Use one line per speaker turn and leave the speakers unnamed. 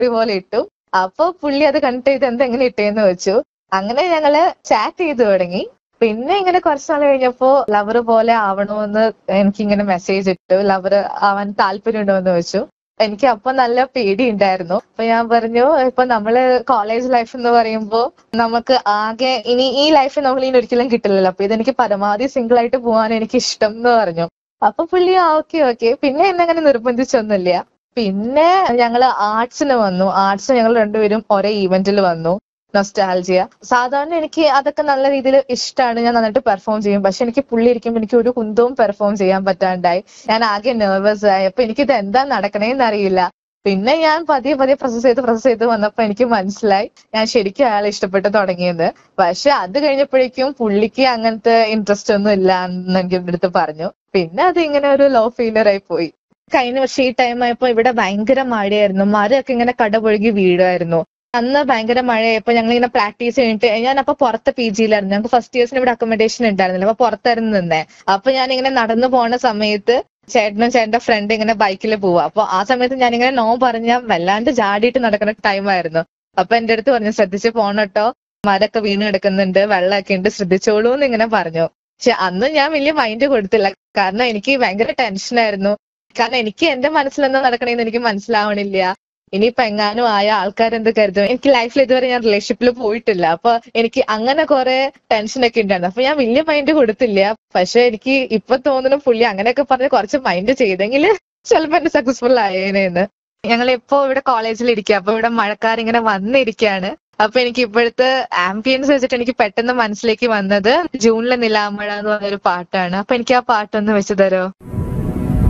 story പോലെ ഇട്ടു അപ്പൊ പുള്ളി അത് കണ്ടിട്ട് ഇത് എന്താ എങ്ങനെ ഇട്ടേന്ന് വെച്ചു അങ്ങനെ ഞങ്ങള് ചാറ്റ് ചെയ്തു തുടങ്ങി പിന്നെ ഇങ്ങനെ കുറച്ച് നാൾ കഴിഞ്ഞപ്പോ ലവർ പോലെ ആവണമെന്ന് എനിക്കിങ്ങനെ മെസ്സേജ് ഇട്ടു ലവർ ആവാൻ താല്പര്യമുണ്ടോ എന്ന് വെച്ചു എനിക്ക് അപ്പൊ നല്ല പേടി ഉണ്ടായിരുന്നു അപ്പൊ ഞാൻ പറഞ്ഞു ഇപ്പൊ നമ്മള് കോളേജ് ലൈഫ് എന്ന് പറയുമ്പോ നമുക്ക് ആകെ ഇനി ഈ ലൈഫ് നമ്മൾ ഇനി ഒരിക്കലും കിട്ടില്ലല്ലോ അപ്പൊ ഇതെനിക്ക് പരമാവധി സിംഗിൾ ആയിട്ട് പോകാൻ എനിക്ക് ഇഷ്ടം എന്ന് പറഞ്ഞു അപ്പൊ പുള്ളി ആ ഓക്കെ ഓക്കെ പിന്നെ എന്നെ അങ്ങനെ നിർബന്ധിച്ചൊന്നുമില്ല പിന്നെ ഞങ്ങള് ആർട്സിന് വന്നു ആർട്സ് ഞങ്ങൾ രണ്ടുപേരും ഒരേ ഈവന്റിൽ വന്നു നൊസ്റ്റാൾജിയ സാധാരണ എനിക്ക് അതൊക്കെ നല്ല രീതിയിൽ ഇഷ്ടമാണ് ഞാൻ നന്നായിട്ട് പെർഫോം ചെയ്യും പക്ഷെ എനിക്ക് പുള്ളി ഇരിക്കുമ്പോൾ എനിക്ക് ഒരു കുന്തവും പെർഫോം ചെയ്യാൻ പറ്റാണ്ടായി ഞാൻ ആകെ നെർവസ് ആയി അപ്പൊ എനിക്കിത് എന്താ നടക്കണേന്ന് അറിയില്ല പിന്നെ ഞാൻ പതിയെ പതിയെ പ്രോസസ് ചെയ്ത് പ്രോസസ് ചെയ്ത് വന്നപ്പോ എനിക്ക് മനസ്സിലായി ഞാൻ ശരിക്കും അയാളെ ഇഷ്ടപ്പെട്ട് തുടങ്ങിയത് പക്ഷെ അത് കഴിഞ്ഞപ്പോഴേക്കും പുള്ളിക്ക് അങ്ങനത്തെ ഇൻട്രസ്റ്റ് ഒന്നും ഇല്ല എന്ന് എനിക്ക് എൻ്റെ അടുത്ത് പറഞ്ഞു പിന്നെ അത് ഇങ്ങനെ ഒരു ലോ ഫെയിലർ ആയി പോയി കഴിഞ്ഞ വർഷം ഈ ടൈം ആയപ്പോ ഇവിടെ ഭയങ്കര മഴയായിരുന്നു മരമൊക്കെ ഇങ്ങനെ കടപുഴകി വീഴുമായിരുന്നു അന്ന് ഭയങ്കര മഴയായപ്പോ ഞങ്ങൾ ഇങ്ങനെ പ്രാക്ടീസ് കഴിഞ്ഞിട്ട് ഞാൻ അപ്പൊ പുറത്ത് പി ജിയിലായിരുന്നു ഞങ്ങൾക്ക് ഫസ്റ്റ് ഇയേഴ്സിന് ഇവിടെ അക്കോമഡേഷൻ ഉണ്ടായിരുന്നില്ല അപ്പൊ പുറത്തായിരുന്നു നിന്നേ അപ്പൊ ഞാൻ ഇങ്ങനെ നടന്നു പോണ സമയത്ത് ചേട്ടനും ചേട്ടന്റെ ഫ്രണ്ട് ഇങ്ങനെ ബൈക്കിൽ പോവാ അപ്പൊ ആ സമയത്ത് ഞാൻ ഇങ്ങനെ നോ പറഞ്ഞ വല്ലാണ്ട് ജാടിയിട്ട് നടക്കുന്ന ടൈം ആയിരുന്നു അപ്പൊ എന്റെ അടുത്ത് പറഞ്ഞു ശ്രദ്ധിച്ച് പോണട്ടോ മരൊക്കെ വീണ് കിടക്കുന്നുണ്ട് വെള്ളമൊക്കെ ഉണ്ട് ശ്രദ്ധിച്ചോളൂ എന്ന് ഇങ്ങനെ പറഞ്ഞു പക്ഷെ അന്ന് ഞാൻ വലിയ മൈൻഡ് കൊടുത്തില്ല കാരണം എനിക്ക് ഭയങ്കര ടെൻഷനായിരുന്നു കാരണം എനിക്ക് എന്റെ മനസ്സിൽ എന്താ നടക്കണേന്ന് എനിക്ക് മനസ്സിലാവണില്ല ഇനിയിപ്പോ എങ്ങാനും ആയ ആൾക്കാരെന്ത് കരുതും എനിക്ക് ലൈഫിൽ ഇതുവരെ ഞാൻ റിലേഷൻഷിപ്പിൽ പോയിട്ടില്ല അപ്പൊ എനിക്ക് അങ്ങനെ കുറെ ടെൻഷൻ ഒക്കെ ഉണ്ടായിരുന്നു അപ്പൊ ഞാൻ വലിയ മൈൻഡ് കൊടുത്തില്ല പക്ഷെ എനിക്ക് ഇപ്പൊ തോന്നുന്നു പുള്ളി അങ്ങനെയൊക്കെ പറഞ്ഞ് കുറച്ച് മൈൻഡ് ചെയ്തെങ്കിൽ ചിലപ്പോ എന്റെ സക്സസ്ഫുൾ ആയേനെന്ന് ഞങ്ങൾ ഇപ്പോ ഇവിടെ കോളേജിൽ ഇരിക്കുക അപ്പൊ ഇവിടെ മഴക്കാർ ഇങ്ങനെ വന്നിരിക്കുകയാണ് അപ്പൊ എനിക്ക് ഇപ്പോഴത്തെ ആംബിയൻസ് വെച്ചിട്ട് എനിക്ക് പെട്ടെന്ന് മനസ്സിലേക്ക് വന്നത് ജൂണിലെ നിലാമഴ എന്ന് പറഞ്ഞൊരു പാട്ടാണ് അപ്പൊ എനിക്ക് ആ പാട്ടൊന്ന് വെച്ച് തരോ